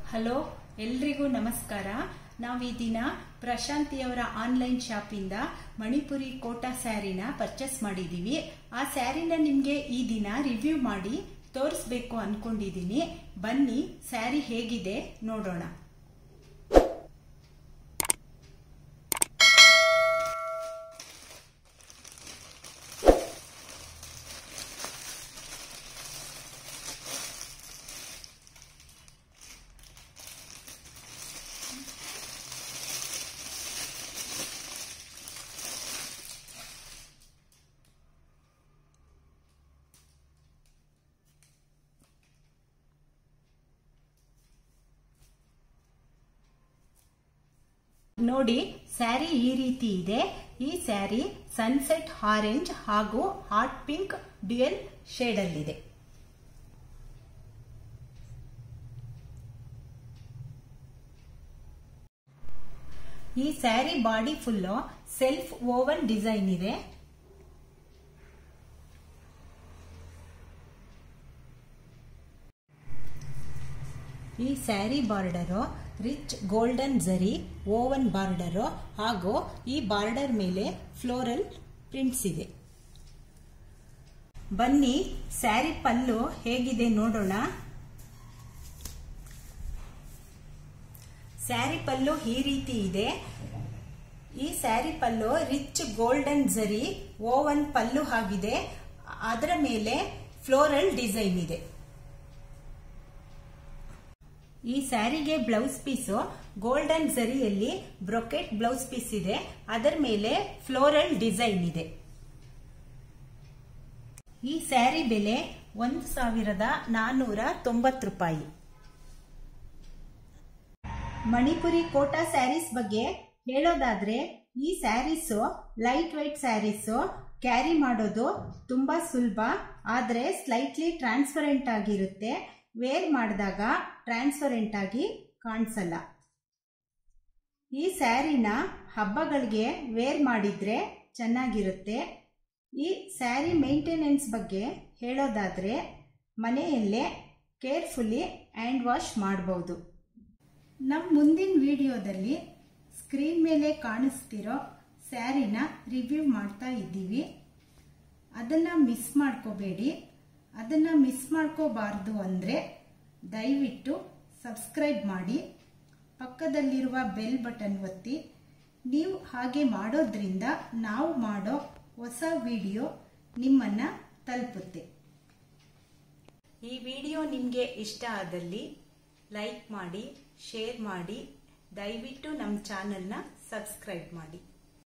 hello ಎಲ್ರಿಗೂ ನಮಸ್ಕಾರ ನಾವು ಈ ದಿನ ಪ್ರಶಾಂತಿಯವರ ಆನ್ಲೈನ್ ಶಾಪಿಂದ ಮಣಿಪುರಿ ಕೋಟಾ ಸ್ಯಾರಿನ ಪರ್ಚೇಸ್ ಮಾಡಿದೀವಿ ಆ ಸ್ಯಾರಿನ ನಿಮಗೆ ಈ ದಿನ ರಿವ್ಯೂ ಮಾಡಿ ತೋರಿಸ್ಬೇಕು ಅನ್ಕೊಂಡಿದೀನಿ ಬನ್ನಿ ಸ್ಯಾರಿ ಹೇಗಿದೆ ನೋಡೋಣ ನೋಡಿ ಸ್ಯಾರಿ ಈ ರೀತಿ ಇದೆ ಈ ಸ್ಯಾರಿ ಸನ್ಸೆಟ್ ಆರೆಂಜ್ ಹಾಗೂ ಹಾಟ್ ಪಿಂಕ್ ಡ್ಯುಯಲ್ ಶೇಡ್ ಅಲ್ಲಿದೆ ಈ sari body full self woven design ಇದೆ ಈ sari border rich golden zari woven border ಹಾಗೂ ಈ ಬಾರ್ಡರ್ ಮೇಲೆ ಫ್ಲೋರಲ್ ಪ್ರಿಂಟ್ಸ್ ಇದೆ ಬನ್ನಿ ಸ್ಯಾರಿ ಪಲ್ಲು ಹೇಗಿದೆ ನೋಡೋಣ ಸ್ಯಾರಿ ಪಲ್ಲು ಈ ರೀತಿ ಇದೆ ಈ sari pallu rich golden zari woven pallu ಆಗಿದೆ ಅದರ ಮೇಲೆ ಫ್ಲೋರಲ್ ಡಿಸೈನ್ ಇದೆ ಈ ಸ್ಯಾರಿಗೆ ಬ್ಲೌಸ್ ಪೀಸು ಗೋಲ್ಡನ್ ಜರಿಯಲ್ಲಿ ಬ್ರೊಕೆಟ್ ಬ್ಲೌಸ್ ಪೀಸ್ ಇದೆ ಅದರ ಮೇಲೆ ಫ್ಲೋರಲ್ ಡಿಸೈನ್ ಇದೆ ಈ ಸ್ಯಾರಿ ಬೆಲೆ ಒಂದು ಸಾವಿರದ ನಾನ್ನೂರ ತೊಂಬತ್ತು ರೂಪಾಯಿ ಮಣಿಪುರಿ ಕೋಟಾ ಸ್ಯಾರೀಸ್ ಬಗ್ಗೆ ಹೇಳೋದಾದ್ರೆ ಈ saris light white saris carry ಮಾಡೋದು ತುಂಬಾ ಸುಲಭ ಆದರೆ ಸ್ಲೈಟ್ಲಿ ಟ್ರಾನ್ಸ್ಪರೆಂಟ್ ಆಗಿರುತ್ತೆ ವೇರ್ ಮಾಡಿದಾಗ ಟ್ರಾನ್ಸ್ಪರೆಂಟ್ ಆಗಿ ಕಾಣಿಸಲ್ಲ ಈ ಸ್ಯಾರಿನ ಹಬ್ಬಗಳಿಗೆ ವೇರ್ ಮಾಡಿದ್ರೆ ಚೆನ್ನಾಗಿರುತ್ತೆ ಈ ಸ್ಯಾರಿ ಮೇಂಟೆನೆನ್ಸ್ ಬಗ್ಗೆ ಹೇಳೋದಾದರೆ ಮನೆಯಲ್ಲೇ ಕೇರ್ಫುಲ್ಲಿ ಹ್ಯಾಂಡ್ ವಾಶ್ ಮಾಡ್ಬೋದು ನಮ್ಮ ಮುಂದಿನ ವಿಡಿಯೋದಲ್ಲಿ ಸ್ಕ್ರೀನ್ ಮೇಲೆ ಕಾಣಿಸ್ತಿರೋ ಸ್ಯಾರಿನ ರಿವ್ಯೂ ಮಾಡ್ತಾ ಇದ್ದೀವಿ ಅದನ್ನು ಮಿಸ್ ಮಾಡ್ಕೋಬೇಡಿ ಅದನ್ನು ಮಿಸ್ ಮಾಡ್ಕೋಬಾರ್ದು ಅಂದರೆ ದಯವಿಟ್ಟು ಸಬ್ಸ್ಕ್ರೈಬ್ ಮಾಡಿ ಪಕ್ಕದಲ್ಲಿರುವ ಬೆಲ್ ಬಟನ್ ಒತ್ತಿ ನೀವು ಹಾಗೆ ಮಾಡೋದ್ರಿಂದ ನಾವು ಮಾಡೋ ಹೊಸ ವಿಡಿಯೋ ನಿಮ್ಮನ್ನು ತಲುಪುತ್ತೆ ಈ ವಿಡಿಯೋ ನಿಮಗೆ ಇಷ್ಟ ಆದಲ್ಲಿ ಲೈಕ್ ಮಾಡಿ ಶೇರ್ ಮಾಡಿ ದಯವಿಟ್ಟು ನಮ್ಮ ಚಾನಲ್ನ ಸಬ್ಸ್ಕ್ರೈಬ್ ಮಾಡಿ